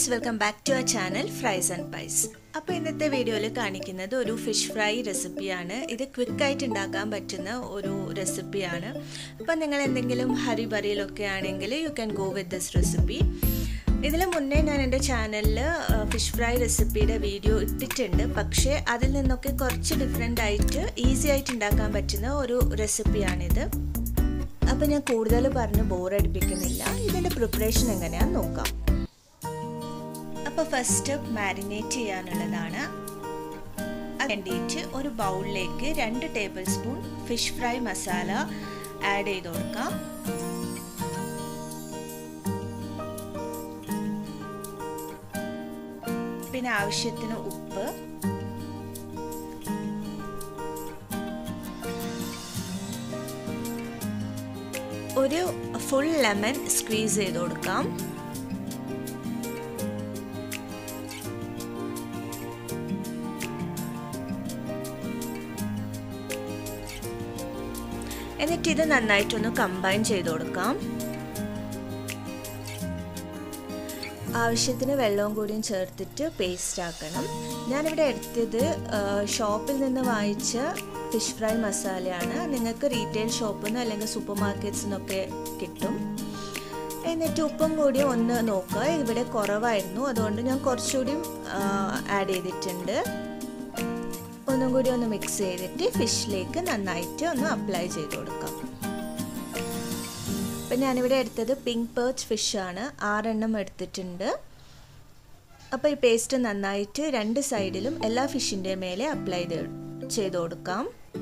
guys welcome back to our channel fries and pies അപ്പോൾ ഇന്നത്തെ വീഡിയോയിൽ കാണിക്കുന്നത് ഒരു ഫിഷ് ഫ്രൈ റെസിപ്പിയാണ് ഇത് ക്വിക്കായിട്ട് ഉണ്ടാക്കാൻ പറ്റുന്ന ഒരു റെസിപ്പിയാണ് അപ്പോൾ നിങ്ങൾ എന്തെങ്കിലും ഹരി ബറിയിലൊക്കെ ആണെങ്കിൽ you can go with this recipe ഇതിന് മുന്നേ ഞാൻ എൻ്റെ ചാനലിൽ ഫിഷ് ഫ്രൈ റെസിപ്പിയുടെ വീഡിയോ ഇട്ടിട്ടുണ്ട് പക്ഷേ അതിൽ നിന്നൊക്കെ കുറച്ച് ഡിഫറെൻ്റ് ആയിട്ട് ഈസി ആയിട്ട് ഉണ്ടാക്കാൻ പറ്റുന്ന ഒരു റെസിപ്പിയാണിത് അപ്പോൾ ഞാൻ കൂടുതൽ പറഞ്ഞ് ബോറടിപ്പിക്കുന്നില്ല ഇതിൻ്റെ പ്രിപ്പറേഷൻ എങ്ങനെയാണെന്ന് നോക്കാം അപ്പോൾ ഫസ്റ്റ് മാരിനേറ്റ് ചെയ്യാനുള്ളതാണ് വേണ്ടിയിട്ട് ഒരു ബൗളിലേക്ക് രണ്ട് tablespoon fish fry masala add ചെയ്ത് കൊടുക്കാം പിന്നെ ആവശ്യത്തിന് ഉപ്പ് ഒരു ഫുൾ ലെമൺ സ്ക്വീസ് ചെയ്ത് കൊടുക്കാം എന്നിട്ട് ഇത് നന്നായിട്ടൊന്ന് കമ്പൈൻ ചെയ്ത് കൊടുക്കാം ആവശ്യത്തിന് വെള്ളവും കൂടിയും ചേർത്തിട്ട് പേസ്റ്റ് ആക്കണം ഞാനിവിടെ എടുത്തത് ഷോപ്പിൽ നിന്ന് വാങ്ങിച്ച ഫിഷ് ഫ്രൈ മസാലയാണ് നിങ്ങൾക്ക് റീറ്റെയിൽ ഷോപ്പിൽ നിന്ന് അല്ലെങ്കിൽ സൂപ്പർ മാർക്കറ്റ്സിൽ നിന്നൊക്കെ കിട്ടും എന്നിട്ട് ഉപ്പും കൂടി ഒന്ന് നോക്കുക ഇവിടെ കുറവായിരുന്നു അതുകൊണ്ട് ഞാൻ കുറച്ചുകൂടി ആഡ് ചെയ്തിട്ടുണ്ട് ഒന്നും കൂടി ഒന്ന് മിക്സ് ചെയ്തിട്ട് ഫിഷിലേക്ക് നന്നായിട്ട് ഒന്ന് അപ്ലൈ ചെയ്ത് കൊടുക്കാം അപ്പം ഞാനിവിടെ എടുത്തത് പിങ്ക് പേർച്ച് ഫിഷാണ് ആറെണ്ണം എടുത്തിട്ടുണ്ട് അപ്പോൾ ഈ പേസ്റ്റ് നന്നായിട്ട് രണ്ട് സൈഡിലും എല്ലാ ഫിഷിൻ്റെ മേലെ അപ്ലൈ ചെയ്ത് കൊടുക്കാം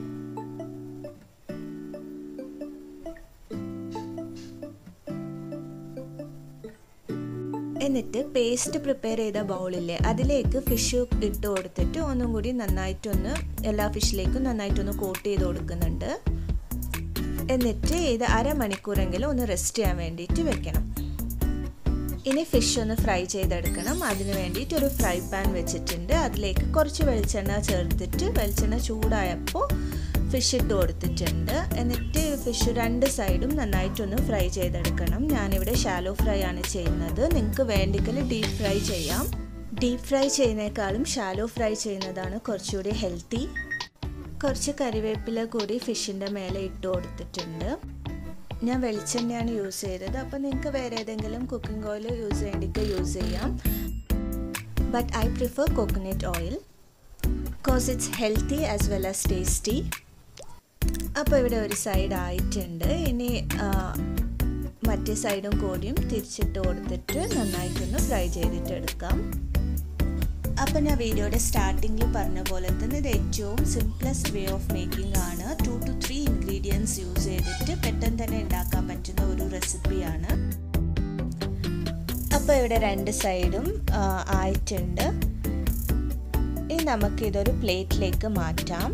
എന്നിട്ട് പേസ്റ്റ് പ്രിപ്പയർ ചെയ്ത ബൗളില്ലേ അതിലേക്ക് ഫിഷ് ഇട്ട് കൊടുത്തിട്ട് ഒന്നും കൂടി നന്നായിട്ടൊന്ന് എല്ലാ ഫിഷിലേക്കും നന്നായിട്ടൊന്ന് കോട്ട് ചെയ്ത് കൊടുക്കുന്നുണ്ട് എന്നിട്ട് ഇത് അരമണിക്കൂറെങ്കിലും ഒന്ന് റെസ്റ്റ് ചെയ്യാൻ വേണ്ടിയിട്ട് വെക്കണം ഇനി ഫിഷ് ഒന്ന് ഫ്രൈ ചെയ്തെടുക്കണം അതിന് വേണ്ടിയിട്ട് ഒരു ഫ്രൈ പാൻ വെച്ചിട്ടുണ്ട് അതിലേക്ക് കുറച്ച് വെളിച്ചെണ്ണ ചേർത്തിട്ട് വെളിച്ചെണ്ണ ചൂടായപ്പോൾ ഫിഷ് ഇട്ട് കൊടുത്തിട്ടുണ്ട് എന്നിട്ട് ഫിഷ് രണ്ട് സൈഡും നന്നായിട്ടൊന്ന് ഫ്രൈ ചെയ്തെടുക്കണം ഞാനിവിടെ ഷാലോ ഫ്രൈ ആണ് ചെയ്യുന്നത് നിങ്ങൾക്ക് വേണ്ടിക്കൽ ഡീപ്പ് ഫ്രൈ ചെയ്യാം ഡീപ്പ് ഫ്രൈ ചെയ്യുന്നേക്കാളും ഷാലോ ഫ്രൈ ചെയ്യുന്നതാണ് കുറച്ചുകൂടി ഹെൽത്തി കുറച്ച് കറിവേപ്പില കൂടി ഫിഷിൻ്റെ മേലെ ഇട്ട് കൊടുത്തിട്ടുണ്ട് ഞാൻ വെളിച്ചെണ്ണയാണ് യൂസ് ചെയ്തത് അപ്പോൾ നിങ്ങൾക്ക് വേറെ ഏതെങ്കിലും കുക്കിംഗ് ഓയിൽ യൂസ് ചെയ്യേണ്ടിക്ക് യൂസ് ചെയ്യാം but I prefer coconut oil because it's healthy as well as tasty അപ്പോൾ ഇവിടെ ഒരു സൈഡ് ആയിട്ടുണ്ട് ഇനി മറ്റേ സൈഡും കൂടിയും തിരിച്ചിട്ട് കൊടുത്തിട്ട് നന്നായിട്ടൊന്ന് ഫ്രൈ ചെയ്തിട്ട് എടുക്കാം അപ്പം ഞാൻ വീഡിയോയുടെ സ്റ്റാർട്ടിങ്ങിൽ പറഞ്ഞ പോലെ തന്നെ ഇത് ഏറ്റവും സിംപ്ലസ്റ്റ് വേ ഓഫ് മേക്കിംഗ് ആണ് two to three ingredients use ചെയ്തിട്ട് പെട്ടെന്ന് തന്നെ ഉണ്ടാക്കാൻ പറ്റുന്ന ഒരു റെസിപ്പിയാണ് അപ്പോൾ ഇവിടെ രണ്ട് സൈഡും ആയിട്ടുണ്ട് ഇനി നമുക്കിതൊരു പ്ലേറ്റിലേക്ക് മാറ്റാം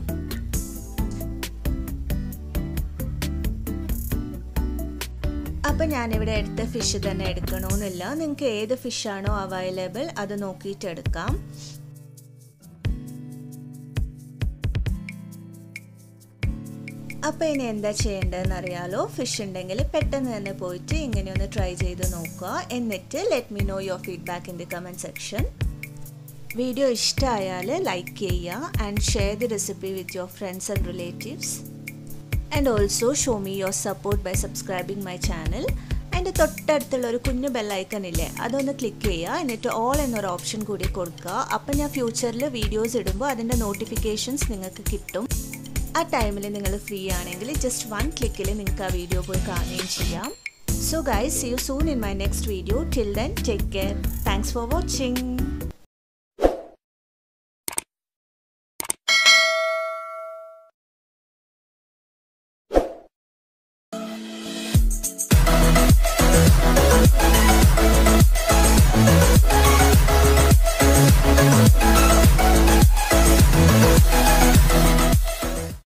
അപ്പം ഞാനിവിടെ എടുത്ത ഫിഷ് തന്നെ എടുക്കണമെന്നില്ല നിങ്ങൾക്ക് ഏത് ഫിഷാണോ അവൈലബിൾ അത് നോക്കിയിട്ട് എടുക്കാം അപ്പോൾ ഇനി എന്താ ചെയ്യേണ്ടതെന്ന് അറിയാലോ ഫിഷ് ഉണ്ടെങ്കിൽ പെട്ടെന്ന് തന്നെ പോയിട്ട് ഇങ്ങനെ ഒന്ന് ട്രൈ ചെയ്ത് നോക്കുക എന്നിട്ട് let me know your feedback in the comment section video ഇഷ്ടമായാൽ ലൈക്ക് ചെയ്യുക and share the recipe with your friends and relatives and also show me your support by subscribing my channel അതിൻ്റെ തൊട്ടടുത്തുള്ള ഒരു കുഞ്ഞു bell icon ഇല്ലേ അതൊന്ന് click ചെയ്യുക എന്നിട്ട് ഓൾ എന്നൊരു ഓപ്ഷൻ കൂടി കൊടുക്കുക അപ്പം ഞാൻ ഫ്യൂച്ചറിൽ വീഡിയോസ് ഇടുമ്പോൾ അതിൻ്റെ നോട്ടിഫിക്കേഷൻസ് നിങ്ങൾക്ക് കിട്ടും ആ ടൈമിൽ നിങ്ങൾ ഫ്രീ ആണെങ്കിൽ ജസ്റ്റ് വൺ ക്ലിക്കിൽ നിങ്ങൾക്ക് ആ വീഡിയോ പോയി കാണുകയും ചെയ്യാം so guys see you soon in my next video till then take care thanks for watching